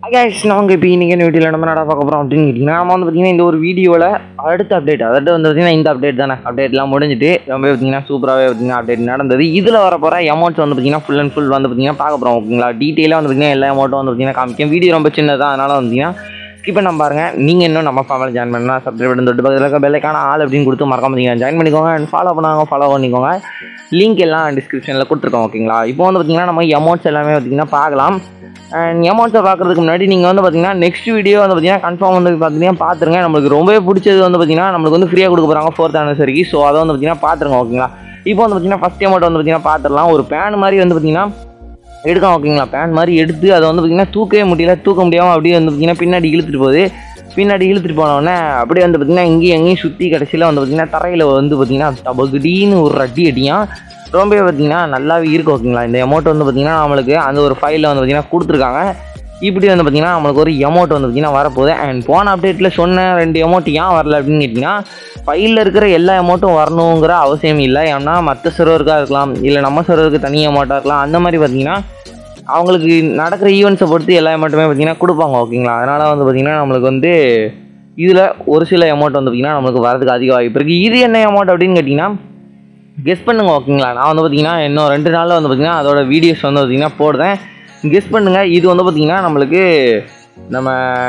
guys நாங்கள் இப்போ இன்றைக்கி என்ன வீடியோவில் நம்ம நட பார்க்க போகிறோம் அப்படின்னு கேட்டிங்கன்னா நம்ம வந்து பார்த்திங்கன்னா இந்த ஒரு வீடியோவில் அடுத்த அப்டேட் அதாவது வந்து பார்த்திங்கன்னா இந்த அப்டேட் தானே அப்டேட்லாம் முடிஞ்சிட்டு ரொம்ப பார்த்திங்கன்னா சூப்பராகவே பார்த்திங்கன்னா அப்டேட் நடந்தது இதில் வர போகிற அமௌண்ட்ஸ் வந்து பார்த்திங்கன்னா ஃபுல் அண்ட் ஃபுல் வந்து பார்த்திங்கன்னா பார்க்க போகிறோம் ஓகேங்களா டீட்டெயிலாக வந்து பார்த்திங்கன்னா எல்லா அமௌண்ட்டும் வந்து பார்த்திங்கன்னா காமிக்கும் வீடியோ ரொம்ப சின்னதாக அதனால் வந்து பார்த்திங்கன்னா ஸ்கிப் பண்ண பாருங்க நீங்கள் இன்னும் நம்ம ஃபேமிலி ஜாயின் பண்ணலாம் சப்ஸ்கிரைப் பண்ணி தொட்டு பக்கத்தில் இருக்க பெல்லைக்கான ஆள் அப்படின்னு கொடுத்து மறக்காம நீங்கள் ஜாயின் பண்ணிக்கோங்க அண்ட் ஃபாலோ பண்ணாங்க ஃபாலோ பண்ணிக்கோங்க லிங்க் எல்லாம் டிஸ்கிரிப்ஷனில் கொடுத்துருக்கோம் ஓகேங்களா இப்போ வந்து பார்த்திங்கன்னா நம்ம அமௌண்ட்ஸ் எல்லாமே பார்த்திங்கன்னா பார்க்கலாம் அண்ட் அமௌண்ட்ஸை பார்க்குறதுக்கு முன்னாடி நீங்கள் வந்து பார்த்தீங்கன்னா நெக்ஸ்ட் வீடியோ வந்து பார்த்தீங்கன்னா கன்ஃபார்ம் வந்து பார்த்தீங்கன்னா பார்த்துருங்க நம்மளுக்கு ரொம்பவே பிடிச்சது வந்து பார்த்தீங்கன்னா நம்மளுக்கு வந்து ஃப்ரீயாக கொடுக்க போகிறாங்க ஃபோர்த் ஆனிவர்சரிக்கு ஸோ அதை வந்து பார்த்தீங்கன்னா பார்த்துருங்க ஓகேங்களா இப்போ வந்து பார்த்தீங்கன்னா ஃபஸ்ட் அமௌண்ட் வந்து பார்த்தீங்கன்னா பார்த்துடலாம் ஒரு பேன் மாதிரி வந்து பார்த்தீங்கன்னா எடுக்கலாம் ஓகேங்களா பேன் மாதிரி எடுத்து அதை வந்து பார்த்தீங்கன்னா தூக்கவே முடியல தூக்க முடியாமல் அப்படியே வந்து பார்த்தீங்கன்னா பின்னாடி இழுத்துட்டு போகுது பின்னாடி இழுத்துட்டு போனோடனே அப்படியே வந்து பார்த்தீங்கன்னா இங்கேயும் எங்கேயும் சுற்றி கடைசியில் வந்து பார்த்தீங்கன்னா தரையில் வந்து பார்த்தீங்கன்னா தபகுடின்னு ஒரு அடி அடியான் ரொம்பவே பார்த்தீங்கன்னா நல்லாவே இருக்கு ஓகேங்களா இந்த அமௌண்ட் வந்து பார்த்தீங்கன்னா நம்மளுக்கு அந்த ஒரு ஃபைலில் வந்து பார்த்தீங்கன்னா கொடுத்துருக்காங்க இப்படி வந்து பார்த்தீங்கன்னா நம்மளுக்கு ஒரு அமௌண்ட் வந்து பார்த்தீங்கன்னா வரப்போகுது அண்ட் போன அப்டேட்டில் சொன்ன ரெண்டு அமௌண்ட் ஏன் வரல அப்படின்னு கேட்டிங்கன்னா ஃபைலில் இருக்கிற எல்லா அமௌண்ட்டும் வரணுங்கிற அவசியம் இல்லை ஏன்னா மற்ற சர்வருக்காக இருக்கலாம் இல்லை நம்ம சர்வருக்கு தனி அமௌண்ட்டாக இருக்கலாம் அந்த மாதிரி பார்த்தீங்கன்னா அவங்களுக்கு நடக்கிற ஈவெண்ட்ஸை பொறுத்து எல்லா அமௌண்ட்டுமே பார்த்தீங்கன்னா கொடுப்பாங்க ஓகேங்களா அதனால் வந்து பார்த்தீங்கன்னா நம்மளுக்கு வந்து இதில் ஒரு சில அமௌண்ட் வந்து பார்த்தீங்கன்னா நம்மளுக்கு வரதுக்கு அதிக வாய்ப்பு இருக்குது இது என்ன அமௌண்ட் அப்படின்னு கேட்டிங்கன்னா கெஸ் பண்ணுங்க ஓகேங்களா நான் வந்து பார்த்தீங்கன்னா இன்னும் ரெண்டு நாளில் வந்து பார்த்தீங்கன்னா அதோட வீடியோஸ் வந்து பார்த்தீங்கன்னா போடுறேன் கெஸ் பண்ணுங்க இது வந்து பார்த்தீங்கன்னா நம்மளுக்கு நம்ம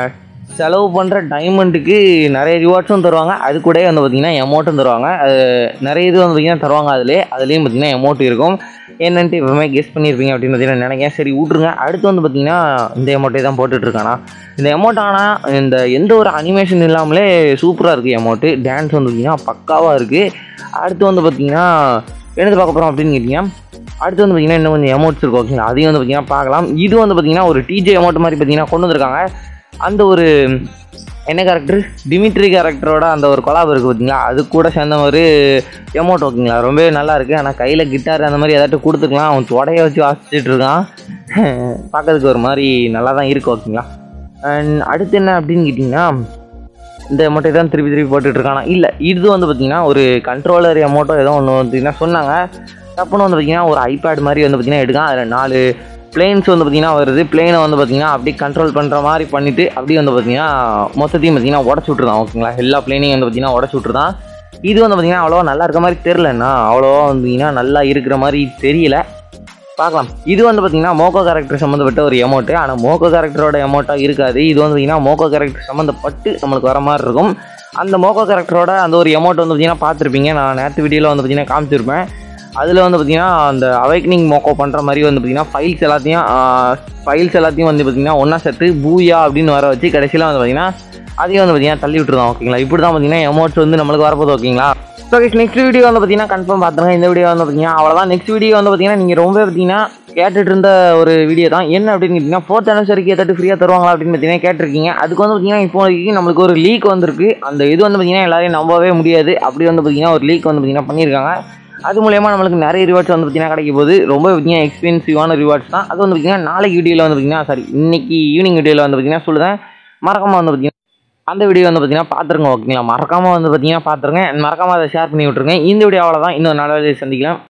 செலவு பண்ணுற டைமண்டுக்கு நிறைய ரிவார்ட்ஸும் தருவாங்க அது கூட வந்து பார்த்தீங்கன்னா அமௌண்ட்டும் தருவாங்க அது நிறைய இது வந்து பார்த்தீங்கன்னா தருவாங்க அதிலே அதுலேயும் பார்த்தீங்கன்னா அமௌண்ட் இருக்கும் என்னன்ட்டு எப்பவுமே கெஸ் பண்ணியிருப்பீங்க அப்படின்னு பார்த்தீங்கன்னா நினைக்கிறேன் சரி விட்ருங்க அடுத்து வந்து பார்த்தீங்கன்னா இந்த அமௌண்ட்டே தான் போட்டுட்ருக்கானா இந்த அமௌண்ட் ஆனால் இந்த எந்த ஒரு அனிமேஷன் இல்லாமலே சூப்பராக இருக்குது அமௌண்ட்டு டான்ஸ் வந்து பார்த்தீங்கன்னா பக்காவாக இருக்குது அடுத்து வந்து பார்த்தீங்கன்னா என்னது பார்க்க போகிறோம் அப்படின்னு கேட்டிங்கன்னா அடுத்து வந்து பார்த்தீங்கன்னா இன்னும் கொஞ்சம் அமௌண்ட்ஸ் இருக்கும் ஓகேங்களா அதையும் வந்து பார்த்தீங்கன்னா பார்க்கலாம் இது வந்து பார்த்தீங்கன்னா ஒரு டிஜே அமௌண்ட் மாதிரி பார்த்தீங்கன்னா கொண்டு வந்திருக்காங்க அந்த ஒரு என்ன கேரக்டர் டிமிட்ரி கேரக்டரோட அந்த ஒரு கொலாப் இருக்குது பார்த்தீங்களா அது கூட சேர்ந்த ஒரு அமௌண்ட் ஓகேங்களா ரொம்பவே நல்லா இருக்குது ஆனால் கையில் கிட்டார் அந்த மாதிரி ஏதாட்டும் கொடுத்துக்கலாம் அவன் தொடைய வச்சு வாசிச்சுட்டு இருக்கான் பார்க்கறதுக்கு ஒரு மாதிரி நல்லா தான் இருக்குது ஓகேங்களா அண்ட் அடுத்து என்ன அப்படின்னு கேட்டிங்கன்னா இந்த அமௌண்ட்டை தான் திருப்பி திருப்பி போட்டுட்டு இருக்கானா இல்லை இது வந்து பார்த்தீங்கன்னா ஒரு கண்ட்ரோலர் அமௌண்ட்டோ ஏதோ ஒன்று பார்த்தீங்கன்னா சொன்னாங்க டப்புன்னு வந்து பார்த்தீங்கன்னா ஒரு ஐபேட் மாதிரி வந்து பார்த்தீங்கன்னா எடுக்கான் அதில் நாலு பிளேன்ஸ் வந்து பார்த்தீங்கன்னா வருது பிளேனை வந்து பார்த்தீங்கன்னா அப்படியே கண்ட்ரோல் பண்ணுற மாதிரி பண்ணிவிட்டு அப்படியே வந்து பார்த்தீங்கன்னா மொத்தத்தையும் பார்த்தீங்கன்னா உடச்சி விட்ருதான் ஓகேங்களா எல்லா பிளேனையும் வந்து பார்த்தீங்கன்னா உடச்சி விட்ருதான் இது வந்து பார்த்தீங்கன்னா அவ்வளோவா நல்லா இருக்க மாதிரி தெரிலண்ணா அவ்வளோவா வந்தீங்கன்னா நல்லா இருக்கிற மாதிரி தெரியல பார்க்கலாம் இது வந்து பார்த்தீங்கன்னா மோக்கோ கேரக்டர் சம்மந்தப்பட்ட ஒரு அமௌண்ட்டு ஆனால் மோக்கோ கேரக்டரோட அமௌண்ட்டாக இருக்காது இது வந்து பார்த்தீங்கன்னா மோக்கோ கேரக்டர் சம்மந்தப்பட்டு நம்மளுக்கு வர மாதிரி இருக்கும் அந்த மோக்கோ கேரக்டரோட அந்த ஒரு அமௌண்ட் வந்து பார்த்தீங்கன்னா பார்த்துருப்பீங்க நான் நேற்று வீடியோவில் வந்து பார்த்தீங்கன்னா காமிச்சிருப்பேன் அதில் வந்து பார்த்தீங்கன்னா அந்த அவைக்னிங் மோக்கோ பண்ணுற மாதிரி வந்து பார்த்தீங்கன்னா ஃபைல்ஸ் எல்லாத்தையும் ஃபைல்ஸ் எல்லாத்தையும் வந்து பார்த்தீங்கன்னா ஒன்றா சேர்த்து பூயா அப்படின்னு வர வச்சு கடைசியில் வந்து பார்த்தீங்கன்னா அதையும் வந்து பார்த்தீங்கன்னா தள்ளி விட்டுருந்தோம் ஓகேங்களா இப்படி தான் பார்த்தீங்கன்னா அமௌண்ட்ஸ் வந்து நம்மளுக்கு வரப்போகுது ஓகேங்களா ஸோ நெக்ஸ்ட் வீடியோ வந்து பார்த்தீங்கன்னா கன்ஃபார்ம் பார்த்துருங்க இந்த வீடியோ வந்து பார்த்தீங்கன்னா அவ்வளோதான் நெக்ஸ்ட் வீடியோ வந்து பார்த்தீங்கன்னா நீங்கள் ரொம்ப பார்த்தீங்கன்னா கேட்டுட்டு இருந்த ஒரு வீடியோ தான் என்ன அப்படின்னு கேட்டிங்கன்னா ஃபோர்த் அனிவர்சரிக்கு ஏதாட்டு ஃப்ரீயாக தருவாங்களா அப்படின்னு பார்த்தீங்கன்னா கேட்டிருக்கீங்க அதுக்கு வந்து பார்த்தீங்கன்னா இப்போதைக்கு நம்மளுக்கு ஒரு லீக் வந்திருக்கு அந்த இது வந்து பார்த்தீங்கன்னா எல்லாரையும் நம்பவே முடியாது அப்படி வந்து பார்த்தீங்கன்னா ஒரு லீக் வந்து பார்த்தீங்கன்னா பண்ணியிருக்காங்க அது மூலயமா நம்மளுக்கு நிறைய ரிவார்ட்ஸ் வந்து பார்த்தீங்கன்னா கிடைக்க போகுது ரொம்ப பார்த்தீங்கன்னா எக்ஸ்பென்சிவான ரிவார்ட்ஸ் தான் அது வந்து பார்த்தீங்கன்னா நாளைக்கு வீடியோவில் வந்து பார்த்தீங்கன்னா சாரி இன்னைக்கு ஈவினிங் வீடியோவில் வந்து பார்த்தீங்கன்னா சொல்லுதேன் மறக்காமல் வந்து பார்த்தீங்கன்னா அந்த வீடியோ வந்து பார்த்தீங்கன்னா பார்த்துருங்க ஓகேங்களா மறக்காமல் வந்து பார்த்தீங்கன்னா பார்த்துருங்க மறக்காமல் அதை ஷேர் பண்ணி விட்ருங்க இந்த வீடியோ அவ்வளோதான் இன்னொரு நாளாவது சந்திக்கலாம்